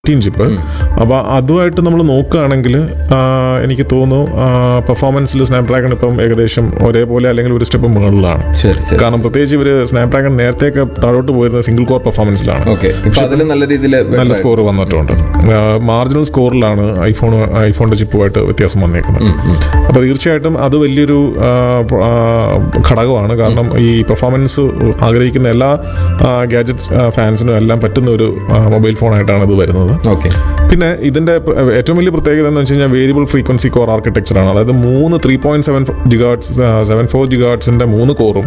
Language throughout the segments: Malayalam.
എയ്റ്റീൻ ചിപ്പ് അപ്പോൾ അതുമായിട്ട് നമ്മൾ നോക്കുകയാണെങ്കിൽ എനിക്ക് തോന്നുന്നു പെർഫോമൻസിൽ സ്നാപ്ഡ്രാഗൺ ഇപ്പം ഏകദേശം ഒരേപോലെ അല്ലെങ്കിൽ ഒരു സ്റ്റെപ്പ് മുകളിലാണ് ശരി ശരി കാരണം പ്രത്യേകിച്ച് ഇവർ സ്നാപ്ഡ്രാഗൺ നേരത്തെയൊക്കെ താഴോട്ട് പോയിരുന്നത് സിംഗിൾ കോർ പെർഫോമൻസിലാണ് ഓക്കെ ഇപ്പൊ അതിൽ നല്ല രീതിയിൽ നല്ല സ്കോർ വന്നിട്ടുണ്ട് മാർജിനൽ സ്കോറിലാണ് ഐഫോൺ ഐഫോണിന്റെ ചിപ്പുമായിട്ട് വ്യത്യാസം വന്നേക്കുന്നത് അപ്പോൾ തീർച്ചയായിട്ടും അത് വലിയൊരു ആ, പ്ര- ആ, ഘടകമാണ് കാരണം ഈ പെർഫോമൻസ് ആഗ്രഹിക്കുന്ന എല്ലാ ഗാഡ്ജറ്റ് ഫാൻസിനും എല്ലാം പറ്റുന്ന ഒരു മൊബൈൽ ഫോണായിട്ടാണ് ഇത് വരുന്നത് ഓക്കെ പിന്നെ ഇതിന്റെ പ്ര- ഏറ്റവും വലിയ പ്രത്യേകത എന്ന് വെച്ച് കഴിഞ്ഞാൽ വേരിയബിൾ ഫ്രീക്വൻസി കോർ ആർക്കിടെക്ചർ ആണ് അതായത് മൂന്ന് three point seven gigahertz seven four ജിഗാർട്സിന്റെ മൂന്ന് കോറും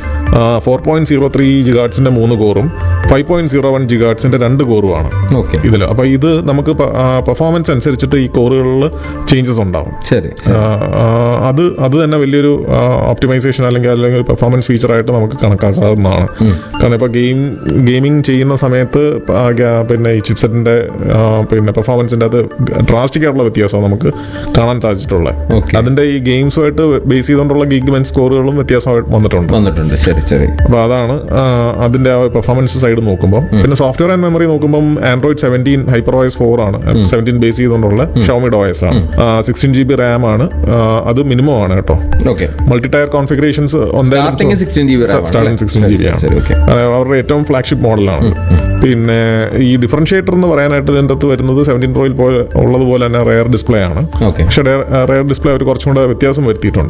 ഫോർ പോയിന്റ് സീറോ ത്രീ ജിഗാർട്സിന്റെ മൂന്ന് കോറും ഫൈവ് പോയിന്റ് സീറോ വൺ ജിഗാർട്സിന്റെ രണ്ട് കോറുമാണ് ഓക്കെ ഇതിൽ അപ്പൊ ഇത് നമുക്ക് പെർഫോമൻസ് അനുസരിച്ചിട്ട് ഈ കോറുകളിൽ ചേഞ്ചസ് ഉണ്ടാവും ശരി ആ, ആ, അത് അത് തന്നെ വലിയൊരു ഓപ്റ്റിമൈസേഷൻ അല്ലെങ്കിൽ അല്ലെങ്കിൽ പെർഫോമൻസ് ഫീച്ചറായിട്ട് നമുക്ക് കണക്കാക്കാവുന്നതാണ് കാരണം ഇപ്പോൾ ഗെയിം ഗെയിമിംഗ് ചെയ്യുന്ന സമയത്ത് ആ ഗ- പിന്നെ ഈ ചിപ്സെറ്റിന്റെ പിന്നെ പെർഫോമൻസിന്റെ അത് ഡ്രാസ്റ്റിക് ആയിട്ടുള്ള വ്യത്യാസം നമുക്ക് കാണാൻ സാധിച്ചിട്ടുള്ളത് Okay. അതിന്റെ ഈ ഗെയിംസുമായിട്ട് ബേസ് ചെയ്തുകൊണ്ടുള്ള ഗീഗ് മെൻ സ്കോറുകളും വ്യത്യാസമായിട്ട് വന്നിട്ടുണ്ട് വന്നിട്ടുണ്ട് ശരി ശരി അപ്പോൾ അതാണ് ആ, അതിന്റെ ആ പെർഫോമൻസ് സൈഡ് നോക്കുമ്പോൾ പിന്നെ സോഫ്റ്റ്വെയർ ആൻഡ് മെമ്മറി നോക്കുമ്പോൾ Android seventeen hyper OS four ആണ് സെവൻറ്റീൻ ബേസ് ചെയ്തുകൊണ്ടുള്ള ഷോമിഡ് ഓയസ് ആണ് സിക്സ്റ്റീൻ ജി ബി റാം ആണ് ആ, അത് മിനിമം ആണ് കേട്ടോ okay multi tier configurations starting sixteen G B starting sixteen G B ആണ് ശരി ഓക്കെ അതെ, അവരുടെ ഏറ്റവും ഫ്ലാഗ്ഷിപ്പ് മോഡലാണ് പിന്നെ ഈ ഡിഫറൻഷിയേറ്റർ എന്ന് പറയാനായിട്ട് ഇതിൻ്റെ അകത്ത് വരുന്നത് സെവൻറ്റീൻ പ്രോയിൽ പോലെ ഉള്ളതുപോലെ തന്നെ റെയർ ഡിസ്പ്ലേ ആണ് ഓക്കെ പക്ഷേ റെയർ ഡിസ്പ്ലേ അവർ കുറച്ചും കൂടെ വ്യത്യാസം വരുത്തിയിട്ടുണ്ട്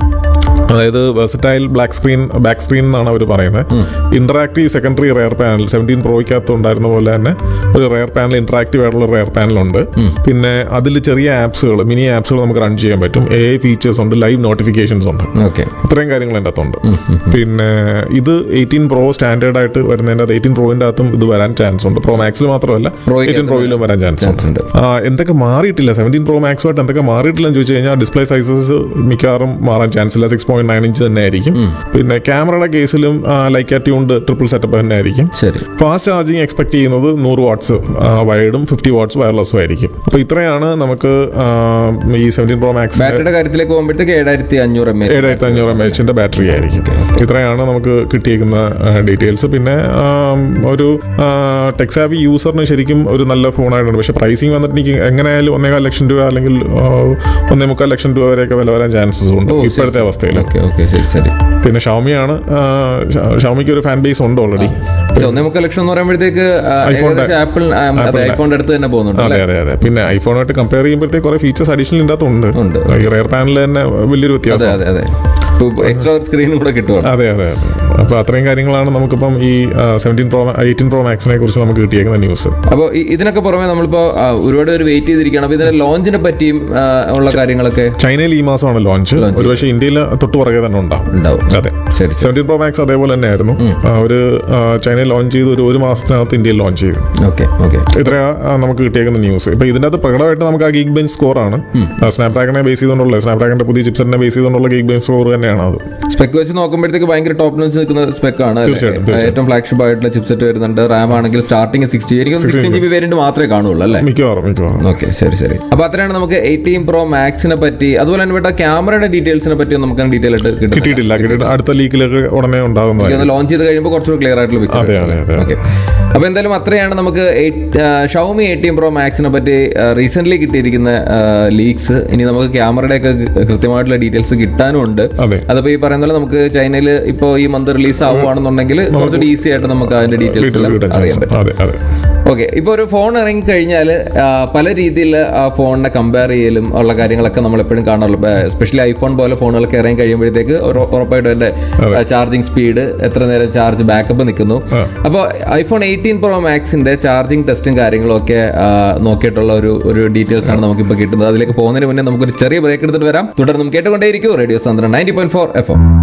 അതായത് versatile black screen back screen എന്നാണ് അവർ പറയുന്നത് interactive secondary rear panel seventeen പ്രോയ്ക്കകത്ത് ഉണ്ടായിരുന്ന പോലെ തന്നെ ഒരു റെയർ പാനൽ ഇന്ററാക്റ്റീവ് ആയിട്ടുള്ള റെയർ പാനലുണ്ട് പിന്നെ അതിൽ ചെറിയ ആപ്സുകൾ മിനി ആപ്സുകൾ നമുക്ക് റൺ ചെയ്യാൻ പറ്റും എ ഐ ഫീച്ചേഴ്സ് ഉണ്ട് ലൈവ് നോട്ടിഫിക്കേഷൻസ് ഉണ്ട് ഓക്കെ അത്രയും കാര്യങ്ങൾ എൻ്റെ അകത്തുണ്ട് പിന്നെ ഇത് എയ്റ്റീൻ പ്രോ സ്റ്റാൻഡേർഡ് ആയിട്ട് വരുന്നതിൻ്റെ അകത്ത് എയ്റ്റീൻ പ്രോയിൻ്റെ അകത്തും ഇത് വരാൻ ചാൻസ് ഉണ്ട് പ്രോ മാക്സിൽ മാത്രമല്ല Pro യ്ക്ക് എയ്റ്റീൻ പ്രോയിലും വരാൻ ചാൻസ് ഉണ്ട് ചാൻസ് ഉണ്ട് ആ, എന്തൊക്കെ മാറിയിട്ടില്ല സെവൻറ്റീൻ പ്രോ മാക്സുമായിട്ട് എന്തൊക്കെ മാറിയിട്ടില്ലെന്ന് ചോദിച്ചു കഴിഞ്ഞാൽ ഡിസ്പ്ലേ സൈസസ് മിക്കവാറും മാറാൻ ചാൻസ് ഇല്ല സിക്സ് പോയിന്റ് നയൻ ഇഞ്ച് തന്നെ ആയിരിക്കും പിന്നെ ക്യാമറയുടെ കേസിലും ലൈക്ക് ട്യൂൺഡ് ട്രിപ്പിൾ സെറ്റപ്പ് തന്നെ ആയിരിക്കും ശരി ഫാസ്റ്റ് ചാർജിങ് എക്സ്പെക്ട് ചെയ്യുന്നത് നൂറ് വാട്ട്സ് വൈഡും ഫിഫ്റ്റി വാട്ട്സ് വയർലെസ്സും ആയിരിക്കും അപ്പോൾ ഇത്രയാണ് നമുക്ക് ആ, ഈ സെവൻറ്റീൻ പ്രോ മാക്സ് ബാറ്ററിയുടെ കാര്യത്തിലേക്ക് പോകുമ്പോഴത്തേക്ക് ഏഴായിരത്തി അഞ്ഞൂറ് എം എ ഏഴായിരത്തി അഞ്ഞൂറ് എം എച്ചിന്റെ ബാറ്ററി ആയിരിക്കും ഇത്രയാണ് നമുക്ക് കിട്ടിയേക്കുന്ന ഡീറ്റെയിൽസ് പിന്നെ ആം, ഒരു ടെക്സാബി യൂസറിന് ശരിക്കും ഒരു നല്ല ഫോണായിട്ടുണ്ട് പക്ഷെ പ്രൈസിങ് വന്നിട്ട് എനിക്ക് എങ്ങനെയായാലും ഒന്നേകാൽ ലക്ഷം രൂപ അല്ലെങ്കിൽ ആ, ഒന്നേ മുക്കാൽ ലക്ഷം രൂപ വരെയൊക്കെ വില വരാൻ ചാൻസസ് ഉണ്ട് ഇപ്പോഴത്തെ അവസ്ഥയിൽ ഓക്കെ ഓക്കെ ശരി ശരി പിന്നെ ഷൗമിയാണ് ഷൗമിക്ക് ഒരു ഫാൻ ബേസ് ഉണ്ട് ഓൾറെഡി പക്ഷെ ഒന്നേ മുക്കാൽ ലക്ഷം എന്ന് പറയുമ്പോഴത്തേക്ക് ആ, ഐഫോണിന്റെ- ഏകദേശം ആപ്പിൾ അതെ ഐഫോണിന്റെ അടുത്ത് തന്നെ പോകുന്നുണ്ട് അതെ അതെ അതെ പിന്നെ ഐഫോണായിട്ട് കമ്പയർ ചെയ്യുമ്പോഴത്തേക്ക് കുറെ ഫീച്ചേഴ്സ് അഡീഷണൽ ഇതിൻ്റെ അകത്തുണ്ട് ഉണ്ട്. ഈ റെയർ പാനൽ തന്നെ വലിയൊരു അതെ വ്യത്യാസം അതെ അതെ എക്സ്ട്രാ സ്ക്രീനും കൂടെ കിട്ടുവാണ് അതെ അതെ അതെ അപ്പൊ അത്രയും കാര്യങ്ങളാണ് നമുക്കിപ്പം ഈ സെവൻറ്റീൻ പ്രോ എയ്റ്റീൻ പ്രോ മാക്സിനെ കുറിച്ച് നമുക്ക് കിട്ടിയേക്കുന്ന ന്യൂസ് അപ്പോൾ ഇതിനൊക്കെ പുറമെ നമ്മളിപ്പോ ആ, ഒരുപാട് പേര് വെയിറ്റ് ചെയ്തിരിക്കുകയാണ് അപ്പൊ ഇതിന്റെ ലോഞ്ചിനെ പറ്റിയും ആ, ഉള്ള കാര്യങ്ങളൊക്കെ ചൈനയിൽ ഈ മാസമാണ് ലോഞ്ച് ഒരുപക്ഷെ ഇന്ത്യയിൽ തൊട്ട് പുറകെ തന്നെ ഉണ്ടാവും ഉണ്ടാവും അതെ ശരി ശരി സെവൻറ്റീൻ പ്രോ മാക്സ് അതേപോലെ തന്നെ ആയിരുന്നു അവര് ആ, ചൈനയിൽ ലോഞ്ച് ചെയ്ത് ഒരു ഒരു മാസത്തിനകത്ത് ഇന്ത്യയിൽ ലോഞ്ച് ചെയ്തു ഓക്കെ ഓക്കെ ഇത്രയാ ആ, നമുക്ക് കിട്ടിയേക്കുന്ന ന്യൂസ് ഇപ്പൊ ഇതിന്റെ അകത്ത് പ്രകടമായിട്ട് നമുക്ക് ആ ഗീഗ് ബെഞ്ച് സ്കോർ ആണ് സ്നാപ്ഡ്രാഗനെ ബേസ് ചെയ്തുകൊണ്ടുള്ള സ്നാപ്ഡ്രാഗന്റെ പുതിയ ചിപ്സെറ്റിനെ ബേസ് ചെയ്തുകൊണ്ടുള്ള ഗീഗ് ബെഞ്ച് സ്കോർ തന്നെയാണ് അത് സ്പെക്ക് വെച്ച് നോക്കുമ്പോഴത്തേക്ക് ഭയങ്കര ടോപ്പ് നോച്ച് നിൽക്കുന്ന സ്പെക്ക് ആണ് അല്ലേ? തീർച്ചയായിട്ടും, തീർച്ചയായിട്ടും. ഏറ്റവും ഫ്ലാഗ്ഷിപ്പ് ആയിട്ടുള്ള ചിപ്സെറ്റ് വരുന്നുണ്ട് റാം ആണെങ്കിൽ സ്റ്റാർട്ടിംഗ് സിക്സ്റ്റി എനിക്ക് സിക്സ്റ്റീൻ ജി ബി വേരിയന്റ് മാത്രമേ കാണുള്ളൂ അല്ലേ മിക്കവാറും മിക്കവാറും ഓക്കെ ശരി ശരി അപ്പൊ അത്രയാണ് നമുക്ക് എയ്റ്റീൻ പ്രോ മാക്സിനെ പറ്റി അതുപോലെ തന്നെ ഇവിടെ ക്യാമറയുടെ ഡീറ്റെയിൽസിനെ പറ്റി നമുക്ക് ഡീറ്റെയിൽ ആയിട്ട് കിട്ടും കിട്ടിയിട്ടില്ല കിട്ടിയിട്ട് അടുത്ത ലീക്കിലേക്ക് ഉടനെ ഉണ്ടാകുന്നതായിരിക്കും ലോഞ്ച് ചെയ്ത് കഴിയുമ്പോൾ കുറച്ചുകൂടി ക്ലിയർ ആയിട്ടുള്ള പിക്ചർ അതെ അതെ അതെ ഓക്കെ അപ്പൊ എന്തായാലും അത്രയാണ് നമുക്ക് ഷൗമി എയ്റ്റീൻ പ്രോ മാക്സിനെ പറ്റി റീസെന്റ് കിട്ടിയിരിക്കുന്ന ലീക്സ് ഇനി നമുക്ക് ക്യാമറയുടെ ഒക്കെ കൃത്യമായിട്ടുള്ള ഡീറ്റെയിൽസ് കിട്ടാനും ഉണ്ട് അതെ അതിപ്പോ ഈ പറയുന്ന പോലെ നമുക്ക് ചൈനയിൽ ഇപ്പോ ഈ മന്ത് റിലീസ് ആവുകയാണെന്നുണ്ടെങ്കിൽ കുറച്ചുകൂടി ഈസി ആയിട്ട് നമുക്ക് അതിന്റെ ഡീറ്റെയിൽസ് ഡീറ്റെയിൽസ് കിട്ടാൻ അറിയാൻ ചാൻസ് പറ്റും അതെ അതെ ഓക്കെ ഇപ്പൊ ഒരു ഫോൺ ഇറങ്ങി കഴിഞ്ഞാൽ പല രീതിയിൽ ആ ഫോണിനെ കമ്പയർ ചെയ്യലും ഉള്ള കാര്യങ്ങളൊക്കെ നമ്മൾ എപ്പോഴും കാണാറുള്ളൂ എസ്പെഷ്യലി ഐഫോൺ പോലെ ഫോണുകളൊക്കെ ഇറങ്ങി കഴിയുമ്പോഴത്തേക്ക് ഉറ- ഉറപ്പായിട്ടും അതിന്റെ ചാർജിങ് സ്പീഡ് എത്ര നേരം ചാർജ് ബാക്കപ്പ് നിൽക്കുന്നു അപ്പോൾ ഐഫോൺ എയ്റ്റീൻ പ്രോ മാക്സിന്റെ ചാർജിങ് ടെസ്റ്റും കാര്യങ്ങളും ഒക്കെ ആ, നോക്കിയിട്ടുള്ള ഒരു ഒരു ഡീറ്റെയിൽസ് ആണ് നമുക്കിപ്പോൾ കിട്ടുന്നത് അതിലേക്ക് പോകുന്നതിന് മുന്നേ നമുക്കൊരു ചെറിയ ബ്രേക്ക് എടുത്തിട്ട് വരാം തുടർന്നും കേട്ടുകൊണ്ടേയിരിക്കും റേഡിയോ സാന്ദ്രൻ ninety point four F M